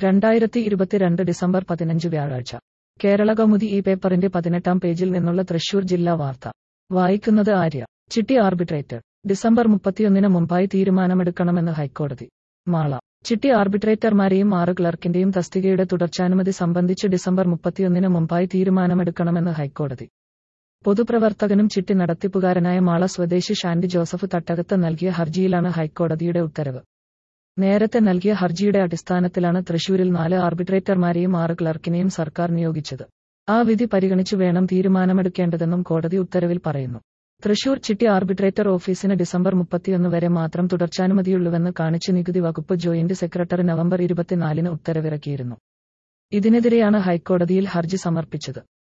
രണ്ടായിരത്തി ഇരുപത്തിരണ്ട് ഡിസംബർ പതിനഞ്ച് വ്യാഴാഴ്ച കേരള കൗമുദി ഈ പേപ്പറിന്റെ പതിനെട്ടാം പേജിൽ നിന്നുള്ള തൃശൂർ ജില്ലാ വാർത്ത വായിക്കുന്നത് ആര്യ ചിട്ടി ആർബിട്രേറ്റർ ഡിസംബർ മുപ്പത്തിയൊന്നിന് മുമ്പായി തീരുമാനമെടുക്കണമെന്ന് ഹൈക്കോടതി മാള ചിട്ടി ആർബിട്രേറ്റർമാരെയും ആറ് ക്ലർക്കിന്റെയും തസ്തികയുടെ തുടർച്ചാനുമതി സംബന്ധിച്ച് ഡിസംബർ മുപ്പത്തിയൊന്നിന് മുമ്പായി തീരുമാനമെടുക്കണമെന്ന് ഹൈക്കോടതി പൊതുപ്രവർത്തകനും ചിട്ടി നടത്തിപ്പുകാരനായ മാള സ്വദേശി ഷാൻഡി ജോസഫ് തട്ടകത്ത് നൽകിയ ഹർജിയിലാണ് ഹൈക്കോടതിയുടെ ഉത്തരവ് നേരത്തെ നൽകിയ ഹർജിയുടെ അടിസ്ഥാനത്തിലാണ് തൃശൂരിൽ നാല് ആർബിട്രേറ്റർമാരെയും ആറ് ക്ലർക്കിനെയും സർക്കാർ നിയോഗിച്ചത് ആ വിധി പരിഗണിച്ചു വേണം തീരുമാനമെടുക്കേണ്ടതെന്നും കോടതി ഉത്തരവിൽ പറയുന്നു തൃശൂർ ചിട്ടി ആർബിട്രേറ്റർ ഓഫീസിന് ഡിസംബർ മുപ്പത്തിയൊന്ന് വരെ മാത്രം തുടർച്ചാനുമതിയുള്ളൂവെന്ന് കാണിച്ച് നികുതി വകുപ്പ് ജോയിന്റ് സെക്രട്ടറി നവംബർ ഇരുപത്തിനാലിന് ഉത്തരവിറക്കിയിരുന്നു ഇതിനെതിരെയാണ് ഹൈക്കോടതിയിൽ ഹർജി സമർപ്പിച്ചത്